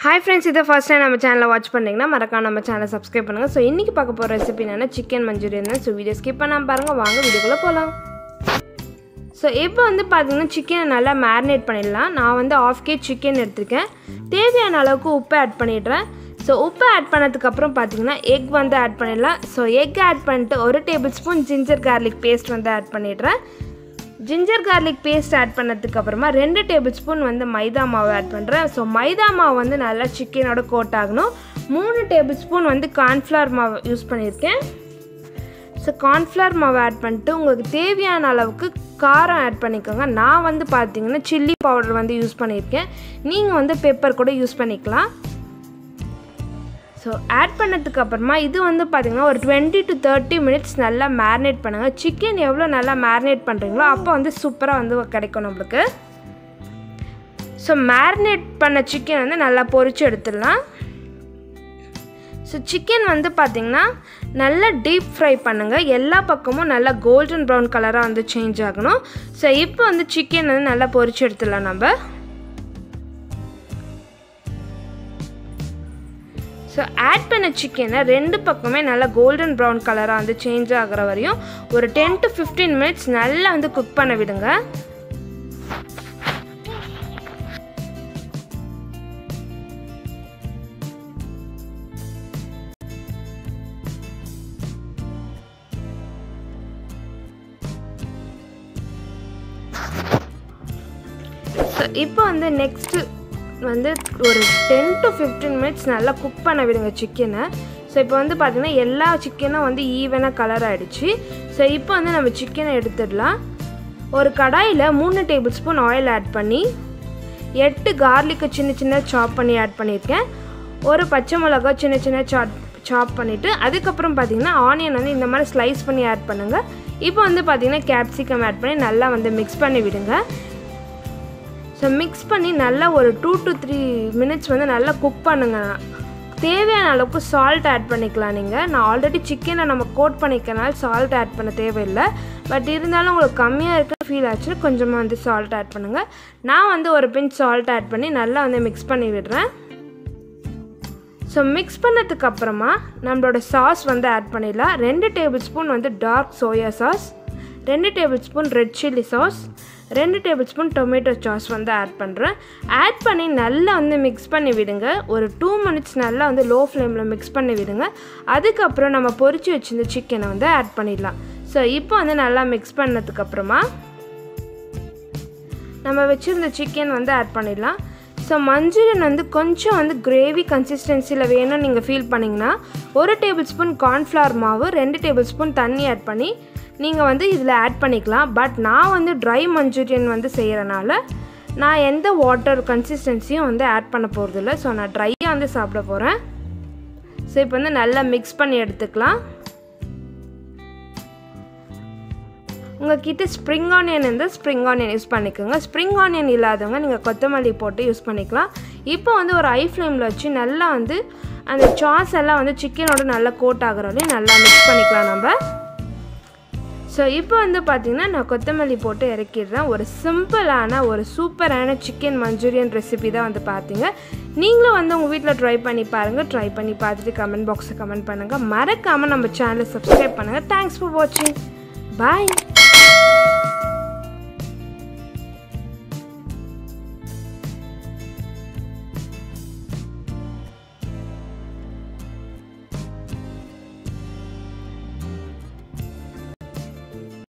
hi friends இதை first time நம்ம சேனலை வாட்ச் பண்ணிங்கன்னா மறக்காம நம்ம சேனலை சப்ஸ்கிரைப் பண்ணுங்கள் ஸோ இன்றைக்கி பார்க்க போகிற ரெசிபி என்னென்னா சிக்கன் மஞ்சூரியன் தான் ஸோ வீடியோ ஸ்கிப் பண்ணாமல் பாருங்கள் வாங்க வீடியோக்குள்ளே போகலாம் ஸோ இப்போ வந்து பார்த்தீங்கன்னா சிக்கனை நல்லா மேரினேட் பண்ணிடலாம் நான் வந்து ஆஃப் கே சிக்கன் எடுத்திருக்கேன் தேவையான அளவுக்கு உப்பு ஆட் பண்ணிடுறேன் ஸோ உப்பு ஆட் பண்ணதுக்கப்புறம் பார்த்தீங்கன்னா எக் வந்து ஆட் பண்ணிடலாம் ஸோ எக் ஆட் பண்ணிட்டு ஒரு table spoon ginger garlic paste வந்து ஆட் பண்ணிடுறேன் ஜிஞ்சர் கார்லிக் பேஸ்ட் ஆட் பண்ணதுக்கு அப்புறமா ரெண்டு டேபிள் ஸ்பூன் வந்து மைதா மாவு ஆட் பண்ணுறேன் ஸோ மைதா மாவு வந்து நல்லா சிக்கனோட கோட் ஆகணும் மூணு டேபிள் ஸ்பூன் வந்து கார்ன்ஃப்ளவர் மாவு யூஸ் பண்ணியிருக்கேன் ஸோ கார்ன்ஃப்ளவர் மாவு ஆட் பண்ணிட்டு உங்களுக்கு தேவையான அளவுக்கு காரம் ஆட் பண்ணிக்கோங்க நான் வந்து பார்த்தீங்கன்னா சில்லி பவுடர் வந்து யூஸ் பண்ணியிருக்கேன் நீங்கள் வந்து பெப்பர் கூட யூஸ் பண்ணிக்கலாம் ஸோ ஆட் பண்ணதுக்கு அப்புறமா இது வந்து பார்த்திங்கன்னா ஒரு டுவெண்ட்டி டு தேர்ட்டி மினிட்ஸ் நல்லா மேரினேட் பண்ணுங்கள் சிக்கன் எவ்வளோ நல்லா மேரினேட் பண்ணுறீங்களோ அப்போ வந்து சூப்பராக வந்து கிடைக்கும் நம்மளுக்கு ஸோ மேரினேட் பண்ண சிக்கன் வந்து நல்லா பொரிச்சு எடுத்துடலாம் ஸோ சிக்கன் வந்து பார்த்திங்கன்னா நல்லா டீப் ஃப்ரை பண்ணுங்கள் எல்லா பக்கமும் நல்லா கோல்டன் ப்ரௌன் கலராக வந்து சேஞ்ச் ஆகணும் ஸோ இப்போ வந்து சிக்கன் வந்து நல்லா பொரிச்சு எடுத்துடலாம் நம்ம ஸோ ஆட் பண்ண சிக்கனை ரெண்டு பக்கமே நல்லா கோல்டன் ப்ரௌன் கலராக வந்து சேஞ்ச் ஆகிற வரையும் ஒரு டென் டு ஃபிஃப்டீன் மினிட்ஸ் நல்லா வந்து குக் பண்ண விடுங்க ஸோ இப்போ வந்து நெக்ஸ்ட்டு வந்து ஒரு டென் டு ஃபிஃப்டீன் மினிட்ஸ் நல்லா குக் பண்ண விடுங்க சிக்கனை ஸோ இப்போ வந்து பார்த்திங்கன்னா எல்லா சிக்கனும் வந்து ஈவனாக கலர் ஆகிடுச்சு ஸோ இப்போ வந்து நம்ம சிக்கனை எடுத்துடலாம் ஒரு கடாயில் மூணு டேபிள் ஸ்பூன் ஆயில் ஆட் பண்ணி எட்டு கார்லிக்கை சின்ன சின்ன சாப் பண்ணி ஆட் பண்ணியிருக்கேன் ஒரு பச்சை மிளகா சின்ன சின்ன சாப் சாப் பண்ணிவிட்டு அதுக்கப்புறம் பார்த்திங்கன்னா ஆனியன் வந்து இந்த மாதிரி ஸ்லைஸ் பண்ணி ஆட் பண்ணுங்கள் இப்போ வந்து பார்த்திங்கன்னா கேப்சிகம் ஆட் பண்ணி நல்லா வந்து மிக்ஸ் பண்ணி விடுங்க ஸோ மிக்ஸ் பண்ணி நல்லா ஒரு டூ டு த்ரீ மினிட்ஸ் வந்து நல்லா குக் பண்ணுங்க தேவையான அளவுக்கு சால்ட் ஆட் பண்ணிக்கலாம் நீங்கள் நான் ஆல்ரெடி சிக்கனை நம்ம கோட் பண்ணிக்கனால சால்ட் ஆட் பண்ண தேவையில்லை பட் இருந்தாலும் உங்களுக்கு கம்மியாக இருக்க ஃபீல் ஆச்சுன்னா கொஞ்சமாக வந்து சால்ட் ஆட் பண்ணுங்கள் நான் வந்து ஒரு பிஞ்ச் சால்ட் ஆட் பண்ணி நல்லா வந்து மிக்ஸ் பண்ணி விடுறேன் ஸோ மிக்ஸ் பண்ணதுக்கு அப்புறமா நம்மளோட சாஸ் வந்து ஆட் பண்ணிடலாம் ரெண்டு டேபிள் ஸ்பூன் வந்து டார்க் சோயா சாஸ் ரெண்டு table spoon red chilli sauce ரெண்டு டேபிள் ஸ்பூன் டொமேட்டோ சாஸ் வந்து ஆட் பண்ணுறேன் ஆட் பண்ணி நல்லா வந்து மிக்ஸ் பண்ணி விடுங்க ஒரு டூ மினிட்ஸ் நல்லா வந்து லோ ஃப்ளேமில் மிக்ஸ் பண்ணி விடுங்க அதுக்கப்புறம் நம்ம பொரிச்சு வச்சிருந்த சிக்கனை வந்து ஆட் பண்ணிடலாம் ஸோ இப்போ வந்து நல்லா மிக்ஸ் பண்ணதுக்கப்புறமா நம்ம வச்சுருந்த சிக்கன் வந்து ஆட் பண்ணிடலாம் ஸோ மஞ்சூரியன் வந்து கொஞ்சம் வந்து கிரேவி கன்சிஸ்டன்சியில் வேணும்னு நீங்கள் ஃபீல் பண்ணிங்கன்னா ஒரு டேபிள் ஸ்பூன் கார்ன்ஃப்ளவர் மாவு ரெண்டு டேபிள் ஸ்பூன் தண்ணி ஆட் பண்ணி நீங்கள் வந்து இதில் ஆட் பண்ணிக்கலாம் பட் நான் வந்து ட்ரை மஞ்சூரியன் வந்து செய்கிறனால நான் எந்த வாட்டர் கன்சிஸ்டன்சியும் வந்து ஆட் பண்ண போகிறதில்ல ஸோ நான் ட்ரையாக வந்து சாப்பிட போகிறேன் ஸோ இப்போ வந்து நல்லா மிக்ஸ் பண்ணி எடுத்துக்கலாம் உங்ககிட்ட ஸ்ப்ரிங் ஆனியன் இருந்தால் ஸ்ப்ரிங் ஆனியன் யூஸ் பண்ணிக்கோங்க ஸ்ப்ரிங் ஆனியன் இல்லாதவங்க நீங்கள் கொத்தமல்லி போட்டு யூஸ் பண்ணிக்கலாம் இப்போ வந்து ஒரு ஐ ஃப்ளேமில் வச்சு நல்லா வந்து அந்த சாஸ் எல்லாம் வந்து சிக்கனோட நல்லா கோட் ஆகிற வரையும் நல்லா மிக்ஸ் பண்ணிக்கலாம் நம்ம ஸோ இப்போ வந்து பார்த்திங்கன்னா நான் கொத்தமல்லி போட்டு இறக்கிடுறேன் ஒரு சிம்பிளான ஒரு சூப்பரான சிக்கன் மஞ்சூரியன் ரெசிபி தான் வந்து பார்த்தீங்க நீங்களும் வந்து உங்கள் வீட்டில் ட்ரை பண்ணி பாருங்கள் ட்ரை பண்ணி பார்த்துட்டு கமெண்ட் பாக்ஸில் கமெண்ட் பண்ணுங்கள் மறக்காமல் நம்ம சேனலை சப்ஸ்கிரைப் பண்ணுங்கள் தேங்க்ஸ் ஃபார் வாட்சிங் பாய்